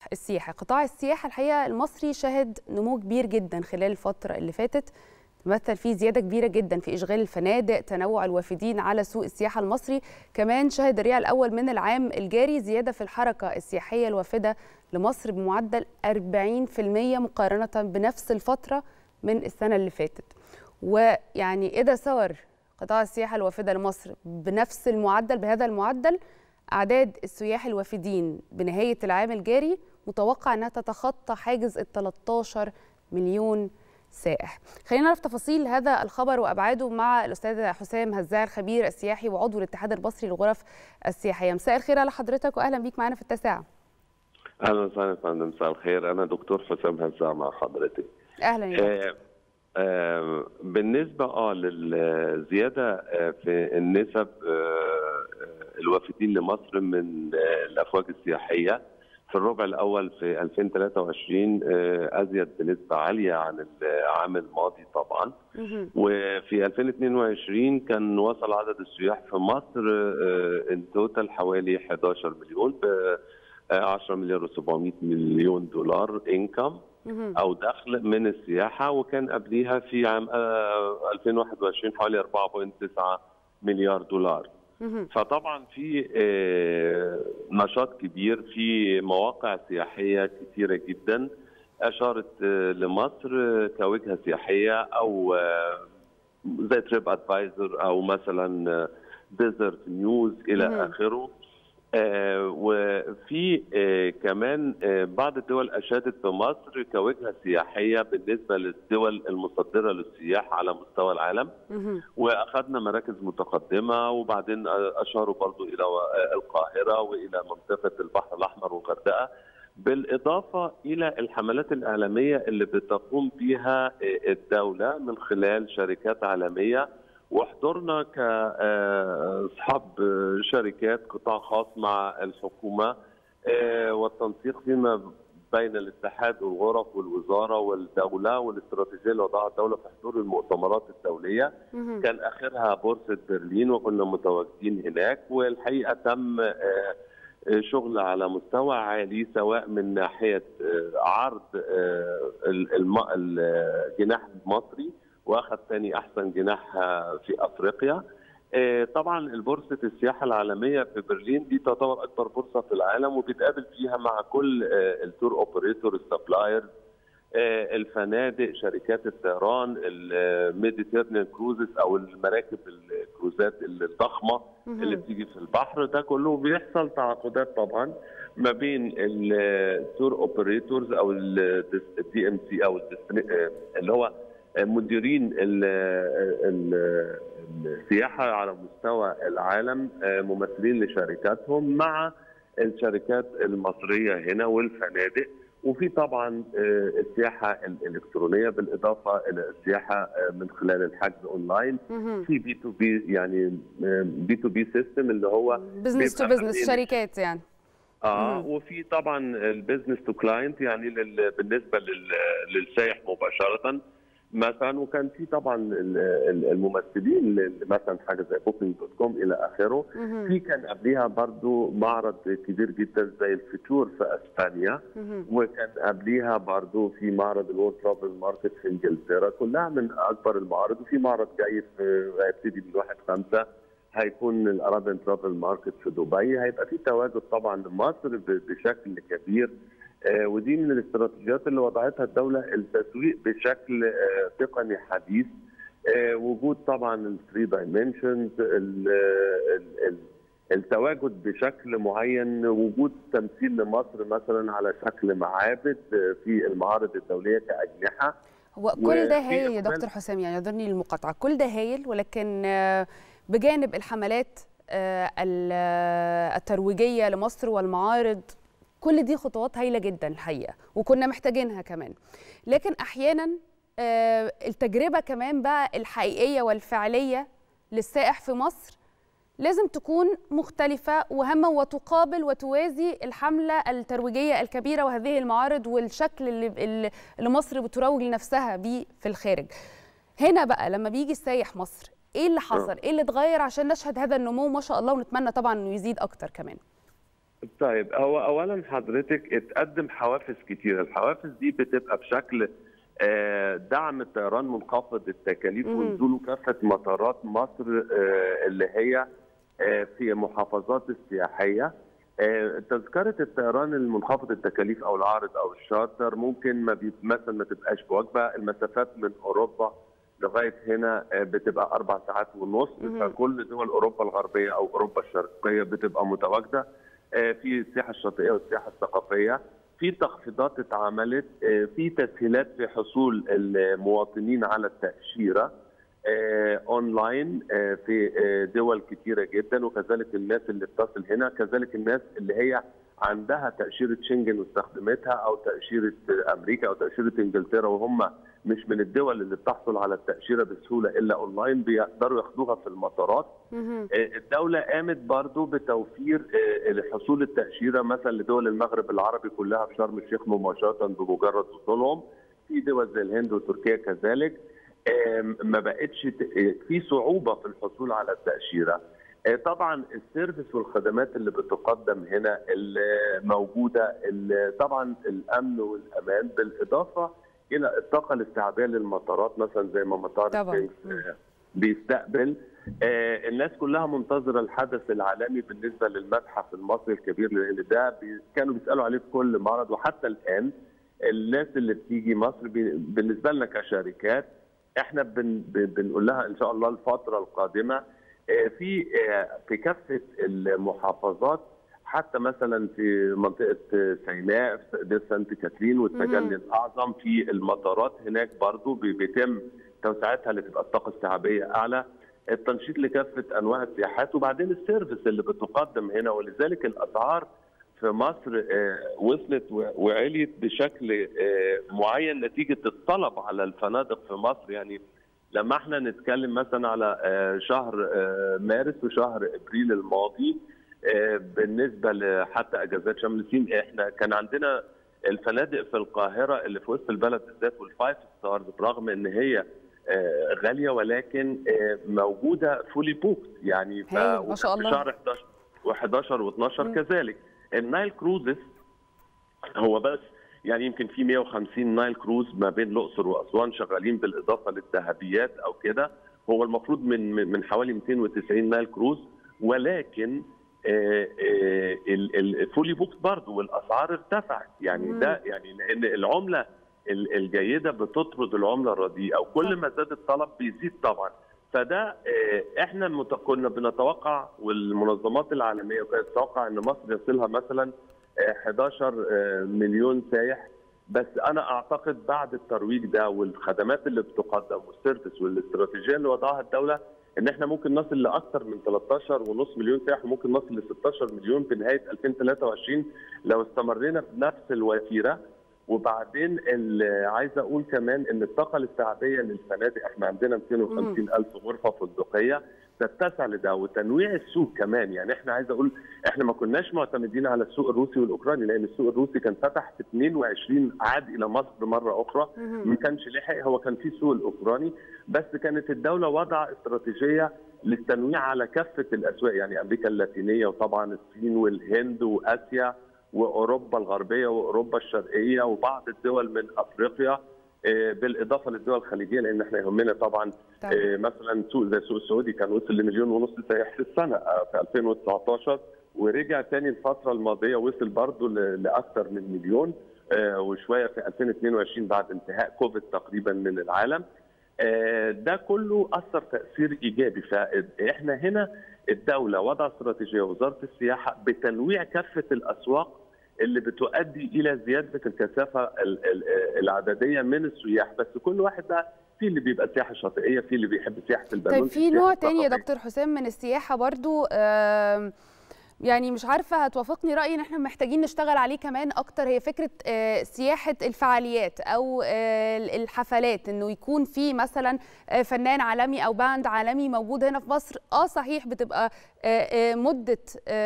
السياحة قطاع السياحة الحقيقة المصري شهد نمو كبير جدا خلال الفترة اللي فاتت تمثل فيه زيادة كبيرة جدا في إشغال الفنادق تنوع الوافدين على سوق السياحة المصري كمان شهد الريع الأول من العام الجاري زيادة في الحركة السياحية الوافدة لمصر بمعدل 40% مقارنة بنفس الفترة من السنة اللي فاتت ويعني إذا سور قطاع السياحة الوافدة لمصر بنفس المعدل بهذا المعدل أعداد السياح الوافدين بنهاية العام الجاري متوقع أنها تتخطى حاجز ال 13 مليون سائح خلينا نعرف تفاصيل هذا الخبر وأبعاده مع الأستاذ حسام هزاع الخبير السياحي وعضو الاتحاد المصري للغرف السياحية مساء الخير على حضرتك وأهلا بيك معنا في التاسعة اهلا وسهلا يا فندم مساء الخير انا دكتور حسام هزاع مع حضرتك أهلا يا دكتور. آه آه بالنسبه اه للزياده آه في النسب آه آه، الوافدين لمصر من آه الافواج السياحيه في الربع الاول في 2023 آه ازيد بنسبه عاليه عن العام الماضي طبعا مهم. وفي 2022 كان وصل عدد السياح في مصر ان توتال حوالي 11 مليون ب 10 مليار و700 مليون دولار انكم مهم. او دخل من السياحه وكان قبليها في عام آه، 2021 حوالي 4.9 مليار دولار مهم. فطبعا في آه، نشاط كبير في مواقع سياحيه كثيره جدا اشارت آه، لمصر آه، كوجهه سياحيه او آه، زي تريب ادفايزر او مثلا ديزرت نيوز مهم. الى اخره آه، وفي آه، كمان آه، بعض الدول اشادت بمصر كوجهه سياحيه بالنسبه للدول المصدره للسياح على مستوى العالم مهم. واخذنا مراكز متقدمه وبعدين اشاروا برضو الى القاهره والى منطقه البحر الاحمر والغردقه بالاضافه الى الحملات الاعلاميه اللي بتقوم بها الدوله من خلال شركات عالميه وحضورنا كاصحاب شركات قطاع خاص مع الحكومه آه، والتنسيق فيما بين الاتحاد والغرف والوزاره والدوله والاستراتيجيه اللي وضعها الدوله في حضور المؤتمرات الدوليه مهم. كان اخرها بورصه برلين وكنا متواجدين هناك والحقيقه تم آه، آه، شغل على مستوى عالي سواء من ناحيه آه، عرض آه، ال- الم- الجناح المصري واخذ ثاني احسن جناح آه، في افريقيا آه، طبعا البورصه السياحه العالميه في برلين دي تعتبر اكبر بورصه في العالم وبيتقابل فيها مع كل آه، التور اوبريتور السبلايرز آه، الفنادق شركات الطيران الميديتيرنيان كروزز او المراكب الكروزات الضخمه اللي مهم. بتيجي في البحر ده كله بيحصل تعاقدات طبعا ما بين التور اوبريتورز او الدي ام سي او الديستني- آه، اللي هو مديرين ال- ال- السياحه على مستوى العالم آه، ممثلين لشركاتهم مع الشركات المصريه هنا والفنادق وفي طبعا آه، السياحه الالكترونيه بالاضافه الى السياحه آه، من خلال الحجز اونلاين مهم. في بي تو بي يعني بي تو بي سيستم اللي هو بزنس تو بيبقى بزنس ما بين- شركات يعني اه مهم. وفي طبعا البيزنس تو كلاينت يعني لل... بالنسبه لل... للسائح مباشره مثلا وكان في طبعا ال- ال- الممثلين ل- مثلا حاجه زي بوكينج دوت كوم الى اخره مهم. في كان قبليها برضو معرض كبير جدا زي الفيتور في اسبانيا مهم. وكان قبليها برضو في معرض الورد ترافل ماركت في انجلترا كلها من اكبر المعارض وفي معرض جاي في هيبتدي من 1 5 هيكون الارابيان ترافل ماركت في دبي هيبقى في تواجد طبعا لمصر ب- بشكل كبير آه، ودي من الاستراتيجيات اللي وضعتها الدوله التسويق بشكل آه، تقني حديث آه، وجود طبعا الثري دايمنشنز التواجد بشكل معين وجود تمثيل لمصر مثلا على شكل معابد آه، في المعارض الدوليه كاجنحه هو كل ده وفي هايل يا إقبال- دكتور حسام يعني يعذرني المقاطعة كل ده هايل ولكن آه، بجانب الحملات آه، ال- آه، الترويجية لمصر والمعارض كل دي خطوات هايلة جدا الحقيقة وكنا محتاجينها كمان لكن أحيانا آه، التجربة كمان بقى الحقيقية والفعلية للسائح في مصر لازم تكون مختلفة وهامة وتقابل وتوازي الحملة الترويجية الكبيرة وهذه المعارض والشكل اللي, اللي مصر بتروج لنفسها بيه في الخارج هنا بقى لما بيجي السايح مصر ايه اللي حصل ايه اللي اتغير عشان نشهد هذا النمو ما شاء الله ونتمنى طبعا انه يزيد اكتر كمان طيب هو اولا حضرتك اتقدم حوافز كتير الحوافز دي بتبقى بشكل دعم الطيران منخفض التكاليف ونزوله كافه مطارات مصر اللي هي في محافظات السياحيه تذكره الطيران المنخفض التكاليف او العارض او الشارتر ممكن ما مثلا ما تبقاش بوجبه المسافات من اوروبا لغايه هنا بتبقى اربع ساعات ونص فكل دول اوروبا الغربيه او اوروبا الشرقيه بتبقى متواجده في السياحه الشاطئيه والسياحه الثقافيه في تخفيضات اتعملت في تسهيلات في حصول المواطنين على التاشيره اونلاين في دول كثيره جدا وكذلك الناس اللي بتصل هنا كذلك الناس اللي هي عندها تاشيره شنجن واستخدمتها او تاشيره امريكا او تاشيره انجلترا وهم مش من الدول اللي بتحصل على التاشيره بسهوله الا اونلاين بيقدروا ياخدوها في المطارات الدوله قامت برضو بتوفير لحصول التاشيره مثلا لدول المغرب العربي كلها في شرم الشيخ مباشره بمجرد وصولهم في دول زي الهند وتركيا كذلك ما بقتش في صعوبه في الحصول على التاشيره طبعا السيرفيس والخدمات اللي بتقدم هنا الموجوده طبعا الامن والامان بالاضافه الى الطاقه الاستيعابيه للمطارات مثلا زي ما مطار طبعا بيستقبل آه الناس كلها منتظره الحدث العالمي بالنسبه للمتحف المصري الكبير لان ده بي كانوا بيسالوا عليه في كل معرض وحتى الان الناس اللي بتيجي مصر بالنسبه لنا كشركات احنا بن بنقول لها ان شاء الله الفتره القادمه آه في آه في كافه المحافظات حتى مثلا في منطقه سيناء في سانت كاترين والتجلي الاعظم في المطارات هناك برضو بيتم توسعتها لتبقى الطاقه استيعابيه اعلى التنشيط لكافه انواع السياحات وبعدين السيرفيس اللي بتقدم هنا ولذلك الاسعار في مصر وصلت وعليت بشكل معين نتيجه الطلب على الفنادق في مصر يعني لما احنا نتكلم مثلا على شهر مارس وشهر ابريل الماضي بالنسبه لحتى اجازات شم النسيم احنا كان عندنا الفنادق في القاهره اللي في وسط البلد بالذات والفايف ستارز برغم ان هي غاليه ولكن موجوده فولي بوكس يعني ف... ما شاء الله شهر 11 و11 و12 كذلك النايل كروزز هو بس يعني يمكن في 150 نايل كروز ما بين الاقصر واسوان شغالين بالاضافه للذهبيات او كده هو المفروض من من حوالي 290 نايل كروز ولكن الفولي بوكس برضه والاسعار ارتفعت يعني مم. ده يعني لان العمله الجيده بتطرد العمله الرديئه وكل ما زاد الطلب بيزيد طبعا فده احنا كنا بنتوقع والمنظمات العالميه كانت تتوقع ان مصر يصلها مثلا 11 مليون سايح بس انا اعتقد بعد الترويج ده والخدمات اللي بتقدم والسيرفيس والاستراتيجيه اللي وضعها الدوله ان احنا ممكن نصل لاكثر من 13.5 مليون سائح وممكن نصل ل 16 مليون في نهايه 2023 لو استمرينا بنفس الوتيره وبعدين عايز اقول كمان ان الطاقه الاستيعابيه للفنادق احنا عندنا 250 الف غرفه فندقيه تتسع لده وتنويع السوق كمان يعني احنا عايز اقول احنا ما كناش معتمدين على السوق الروسي والاوكراني لان السوق الروسي كان فتح في 22 عاد الى مصر مره اخرى ما كانش لحق هو كان في السوق الاوكراني بس كانت الدوله وضع استراتيجيه للتنويع على كافه الاسواق يعني امريكا اللاتينيه وطبعا الصين والهند واسيا واوروبا الغربيه واوروبا الشرقيه وبعض الدول من افريقيا بالاضافه للدول الخليجيه لان احنا يهمنا طبعا طبعا. مثلا سوق زي السوق السعودي كان وصل لمليون ونص سائح في السنه في 2019 ورجع تاني الفتره الماضيه وصل برضه لاكثر من مليون وشويه في 2022 بعد انتهاء كوفيد تقريبا من العالم ده كله اثر تاثير ايجابي فاحنا هنا الدوله وضع استراتيجيه وزاره السياحه بتنويع كافه الاسواق اللي بتؤدي الى زياده الكثافه العدديه من السياح بس كل واحد بقى في اللي بيبقى سياحه شاطئيه في اللي بيحب سياحه البالون طيب في نوع تاني يا دكتور حسام من السياحه برضو آه يعني مش عارفه هتوافقني رايي ان احنا محتاجين نشتغل عليه كمان اكتر هي فكره آه سياحه الفعاليات او آه الحفلات انه يكون في مثلا آه فنان عالمي او باند عالمي موجود هنا في مصر اه صحيح بتبقى مده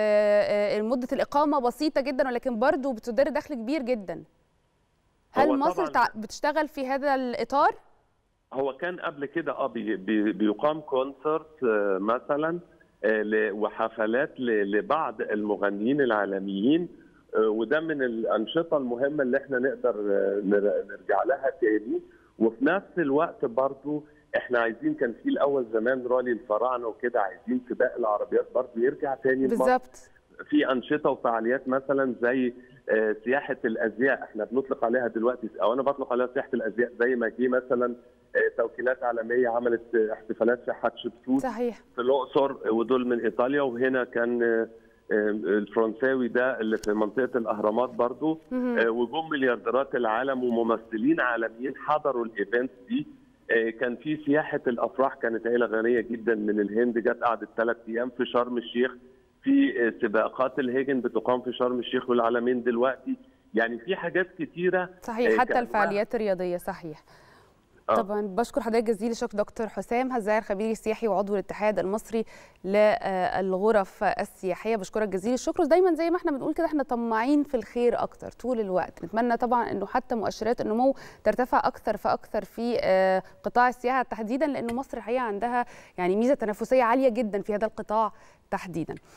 مده الاقامه بسيطه جدا ولكن برضو بتدر دخل كبير جدا هل مصر بتشتغل في هذا الاطار هو كان قبل كده اه بي بي بيقام كونسرت مثلا وحفلات لبعض المغنيين العالميين وده من الانشطه المهمه اللي احنا نقدر نرجع لها تاني وفي نفس الوقت برضو احنا عايزين كان في الاول زمان رالي الفراعنه وكده عايزين سباق العربيات برضو يرجع تاني بالظبط في انشطه وفعاليات مثلا زي سياحه الازياء احنا بنطلق عليها دلوقتي او انا بطلق عليها سياحه الازياء زي ما جه مثلا توكيلات عالميه عملت احتفالات في حتشبسوت صحيح في الاقصر ودول من ايطاليا وهنا كان الفرنساوي ده اللي في منطقه الاهرامات برضو وجم مليارديرات العالم وممثلين عالميين حضروا الايفنت دي كان في سياحه الافراح كانت عيله غنيه جدا من الهند جت قعدت ثلاث ايام في شرم الشيخ في سباقات الهيجن بتقام في شرم الشيخ والعالمين دلوقتي يعني في حاجات كتيره صحيح حتى الفعاليات الرياضيه صحيح آه. طبعا بشكر حضرتك جزيل الشكر دكتور حسام هزاير خبير السياحي وعضو الاتحاد المصري للغرف السياحيه بشكرك جزيل الشكر ودايما زي ما احنا بنقول كده احنا طماعين في الخير اكتر طول الوقت نتمنى طبعا انه حتى مؤشرات النمو ترتفع اكثر فاكثر في قطاع السياحه تحديدا لانه مصر الحقيقه عندها يعني ميزه تنافسيه عاليه جدا في هذا القطاع تحديدا